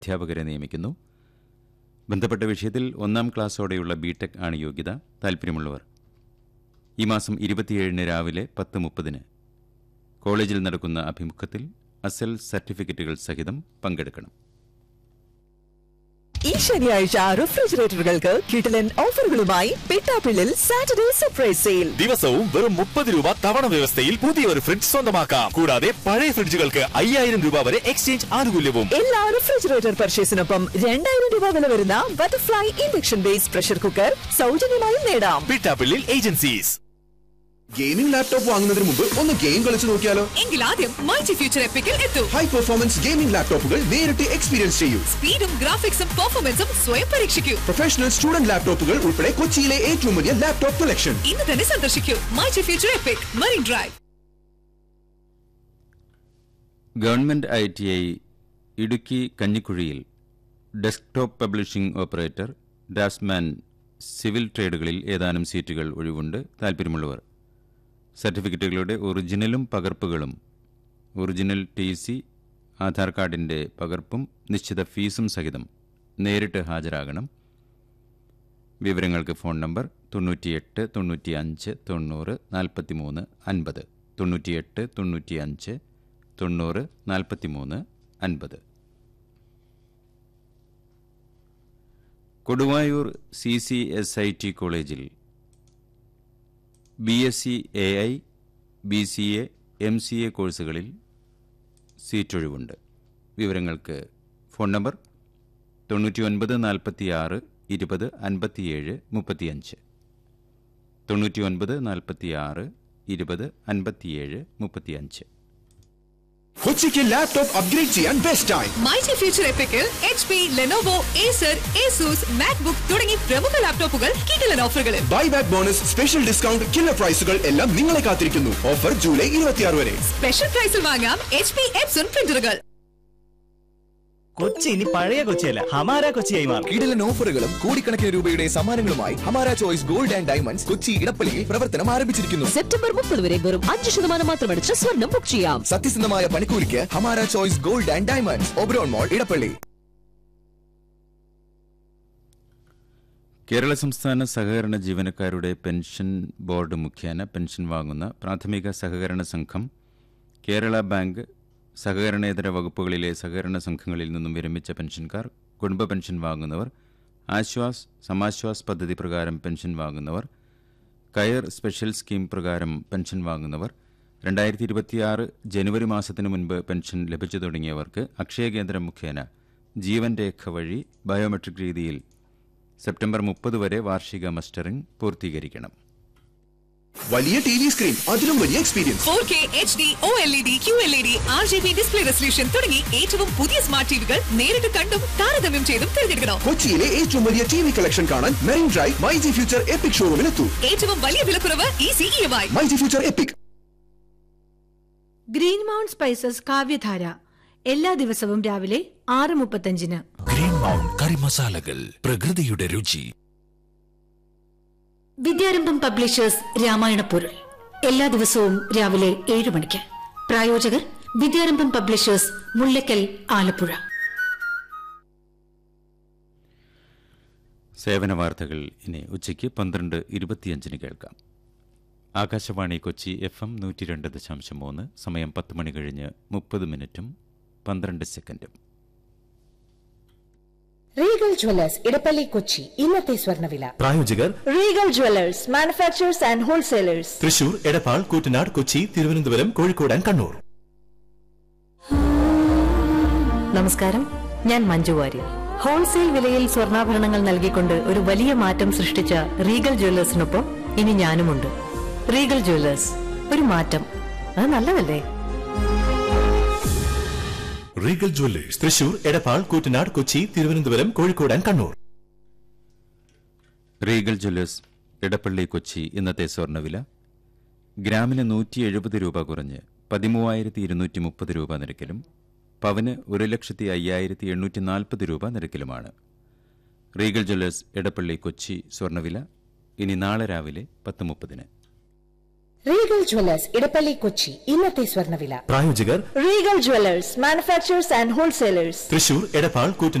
അധ്യാപകരെ നിയമിക്കുന്നു ബന്ധപ്പെട്ട വിഷയത്തിൽ ഒന്നാം ക്ലാസ്സോടെയുള്ള ബിടെക് ആണ് യോഗ്യത താൽപ്പര്യമുള്ളവർ ഈ മാസം ഇരുപത്തിയേഴിന് രാവിലെ പത്ത് മുപ്പതിന് കോളേജിൽ നടക്കുന്ന അഭിമുഖത്തിൽ അസൽ സർട്ടിഫിക്കറ്റുകൾ സഹിതം പങ്കെടുക്കണം ഈ ശനിയാഴ്ച റെഫ്രിജറേറ്ററുകൾക്ക് കിടിലൻ ഓഫറുകളുമായി പിട്ടാപ്പിള്ളിൽ സാറ്റർഡേ സർപ്രൈസ് സെയിൽ ദിവസവും വെറും മുപ്പത് രൂപ തവണ വ്യവസ്ഥയിൽ പുതിയ ഒരു ഫ്രിഡ്ജ് സ്വന്തമാക്കാം കൂടാതെ പഴയ ഫ്രിഡ്ജുകൾക്ക് അയ്യായിരം രൂപ വരെ എക്സ്ചേഞ്ച് ആനുകൂല്യവും എല്ലാ റെഫ്രിജറേറ്റർ പർച്ചേസിനൊപ്പം രണ്ടായിരം രൂപ വില വരുന്ന butterfly induction based pressure cooker സൗജന്യമായും നേടാം പിട്ടാപ്പിള്ളിൽ ഏജൻസീസ് ഗെയിമിംഗ് ലാപ്ടോപ്പ് വാങ്ങുന്നതിന് മുമ്പ് ഒന്ന് ഗെയിം കളിച്ചു നോക്കിയാലോ എങ്കിൽ ആദ്യം മൈജി ഫ്യൂച്ചർ എപ്പിക്കിൽ എത്തൂ ഹൈ പെർഫോമൻസ് ഗെയിമിംഗ് ലാപ്ടോപ്പുകൾ നേരിട്ട് എക്സ്പീരിയൻസ് ചെയ്യൂ സ്പീഡും ഗ്രാഫിക്സും പെർഫോമൻസും സ്വയം പരീക്ഷിക്കൂ പ്രൊഫഷണൽ സ്റ്റുഡന്റ് ലാപ്ടോപ്പുകൾ ഉൾപ്പെടെ കൊച്ചിയിലെ ഏറ്റവും വലിയ ലാപ്ടോപ്പ് കളക്ഷൻ ഇന്ന് തന്നെ സന്ദർശിക്കൂ myG future epic Marine Drive government I T I Idukki കഞ്ഞിക്കുഴിയിൽ desktop publishing operator draftsman civil ട്രേഡുകളിൽ ഏതാനും സീറ്റുകൾ ഒഴിവുണ്ട് താൽപ്പര്യമുള്ളവർ സർട്ടിഫിക്കറ്റുകളുടെ ഒറിജിനലും പകർപ്പുകളും ഒറിജിനൽ ടി സി ആധാർ കാർഡിന്റെ പകർപ്പും നിശ്ചിത ഫീസും സഹിതം നേരിട്ട് ഹാജരാകണം വിവരങ്ങൾക്ക് ഫോൺ നമ്പർ തൊണ്ണൂറ്റിയെട്ട് തൊണ്ണൂറ്റിയഞ്ച് തൊണ്ണൂറ് നാൽപ്പത്തിമൂന്ന് അൻപത് തൊണ്ണൂറ്റിയെട്ട് തൊണ്ണൂറ്റിയഞ്ച് തൊണ്ണൂറ് നാൽപ്പത്തിമൂന്ന് അൻപത് Koduvayur C C S I T കോളേജിൽ B S C A I B C A M C A കോഴ്സുകളിൽ സീറ്റൊഴിവുണ്ട് വിവരങ്ങൾക്ക് ഫോൺ നമ്പർ തൊണ്ണൂറ്റി ഒൻപത് നാൽപ്പത്തി ആറ് ഇരുപത് അൻപത്തിയേഴ് മുപ്പത്തിയഞ്ച് തൊണ്ണൂറ്റി ഒൻപത് നാൽപ്പത്തി ആറ് ഇരുപത് അൻപത്തിയേഴ് മുപ്പത്തിയഞ്ച് കൊച്ചിക്ക് ലാപ്ടോപ്പ് അപ്ഗ്രേഡ് ചെയ്യാൻ ബെസ്റ്റ് ടൈം മൈജി ഫ്യൂച്ചർ എപ്പിക്കിൽ H P Lenovo Acer Asus MacBook തുടങ്ങി പ്രമുഖ ലാപ്ടോപ്പുകൾ കിടിലൻ ഓഫറുകളിൽ buy back bonus special discount killer പ്രൈസുകൾ എല്ലാം നിങ്ങളെ കാത്തിരിക്കുന്നു ഓഫർ ജൂലൈ ഇരുപത്തിയാറ് വരെ സ്പെഷ്യൽ പ്രൈസിൽ വാങ്ങാം എച്ച് പി എപ്സൺ പ്രിന്ററുകൾ കൊച്ചി ഇനി പഴയ കൊച്ചിയല്ല ഹമാര കൊച്ചിയായി മാറും കിടിലൻ ഓഫറുകളും കോടിക്കണക്കിന് രൂപയുടെ സമ്മാനങ്ങളുമായി Hamara choice gold and diamonds Kochi ഇടപ്പള്ളിയിൽ പ്രവർത്തനം ആരംഭിച്ചിരിക്കുന്നു സെപ്റ്റംബർ മുപ്പത് വരെ വെറും അഞ്ച് ശതമാനം മാത്രമടിച്ച് സ്വർണം ബുക്ക് ചെയ്യാം സത്യസന്ധമായ പണിക്കൂലിക്ക് Hamara choice gold and diamonds Oberon mall Edappally Kerala സംസ്ഥാന സഹകരണ ജീവനക്കാരുടെ പെൻഷൻ ബോർഡ് മുഖേന പെൻഷൻ വാങ്ങുന്ന പ്രാഥമിക സഹകരണ സംഘം കേരള ബാങ്ക് സഹകരണേതര വകുപ്പുകളിലെ സഹകരണ സംഘങ്ങളിൽ നിന്നും വിരമിച്ച പെൻഷൻകാർ കുടുംബ പെൻഷൻ വാങ്ങുന്നവർ ആശ്വാസ് സമാശ്വാസ് പദ്ധതി പ്രകാരം പെൻഷൻ വാങ്ങുന്നവർ കയർ സ്പെഷ്യൽ സ്കീം പ്രകാരം പെൻഷൻ വാങ്ങുന്നവർ രണ്ടായിരത്തി ഇരുപത്തിയാറ് ജനുവരി മാസത്തിനു മുൻപ് പെൻഷൻ ലഭിച്ചു തുടങ്ങിയവർക്ക് അക്ഷയ കേന്ദ്രം മുഖേന ജീവൻ രേഖ വഴി ബയോമെട്രിക് രീതിയിൽ സെപ്റ്റംബർ മുപ്പത് വരെ വാർഷിക മസ്റ്ററിംഗ് പൂർത്തീകരിക്കണം വലിയ ടി വി സ്ക്രീൻ അതിലും വലിയ experience four K H D O L E D Q L E D R G B display resolution തുടങ്ങി ഏറ്റവും പുതിയ സ്മാർട്ട് ടിവികൾ നേരിട്ട് കണ്ടും താരതമ്യം ചെയ്തും തിരഞ്ഞെടുക്കണം കൊച്ചിയിലെ ഏറ്റവും വലിയ ടി വി കളക്ഷൻ കാണാൻ Marine Drive myG future epic ഷോറൂമിൽ എത്തൂ ഏറ്റവും വലിയ വിലക്കുറവ് easy E M I myG future epic Green Mount spices Kavyadhara എല്ലാ ദിവസവും രാവിലെ ആറ് മുപ്പത്തഞ്ചിന് ഗ്രീൻ മൗണ്ട് കറി മസാലകൾ പ്രകൃതിയുടെ രുചി വിദ്യാരംഭം പബ്ലിഷേഴ്സ് രാമായണ പൊരുൾ എല്ലാ ദിവസവും രാവിലെ ഏഴ് മണിക്ക് പ്രായോജകർ വിദ്യാരംഭം പബ്ലിഷേഴ്സ് മുല്ലക്കൽ ആലപ്പുഴ സേവന വാർത്തകൾ ഇനി ഉച്ചയ്ക്ക് പന്ത്രണ്ട് ഇരുപത്തിയഞ്ചിന് കേൾക്കാം ആകാശവാണി കൊച്ചി എഫ് എം നൂറ്റി രണ്ട് ദശാംശം മൂന്ന് സമയം പത്ത് മണി കഴിഞ്ഞ് മുപ്പത് മിനിറ്റും പന്ത്രണ്ട് സെക്കൻഡും റീഗൽ ജ്വല്ലേഴ്സ് ഇടപ്പള്ളി കൊച്ചി ഇന്നത്തെ സ്വർണ്ണവില പ്രായോജകർ Regal jewellers manufacturers and wholesalers Thrissur Edappal Koottanad Kochi Thiruvananthapuram Kozhikode and Kannur നമസ്കാരം ഞാൻ മഞ്ജു വാര്യർ ഹോൾസെയിൽ വിലയിൽ സ്വർണ്ണാഭരണങ്ങൾ നൽകിക്കൊണ്ട് ഒരു വലിയ മാറ്റം സൃഷ്ടിച്ച റീഗൽ ജ്വല്ലേഴ്സിനൊപ്പം ഇനി ഞാനുമുണ്ട് റീഗൽ ജ്വല്ലേഴ്സ് ഒരു മാറ്റം അത് നല്ലതല്ലേ Regal jewellers Thrissur Edappal Koottanad Kochi Thiruvananthapuram Kozhikode and Kannur Regal jewellers Edappally Kochi ഇന്നത്തെ സ്വർണ്ണവില ഗ്രാമിന് നൂറ്റി എഴുപത് രൂപ കുറഞ്ഞ് പതിമൂവായിരത്തി ഇരുന്നൂറ്റി മുപ്പത് രൂപ നിരക്കിലും പവന് ഒരു ലക്ഷത്തി അയ്യായിരത്തി എണ്ണൂറ്റി നാൽപ്പത് രൂപ നിരക്കിലുമാണ് റീഗൽ ജ്വല്ലേഴ്സ് ഇടപ്പള്ളി കൊച്ചി സ്വർണ്ണവില ഇനി നാളെ രാവിലെ പത്ത് മുപ്പതിന് റീഗൽ ജ്വല്ലേഴ്സ് ഇടപ്പള്ളി കൊച്ചി ഇന്നത്തെ സ്വർണ്ണവില പ്രായോജകർ Regal jewellers manufacturers and wholesalers Thrissur Edappal Koottanad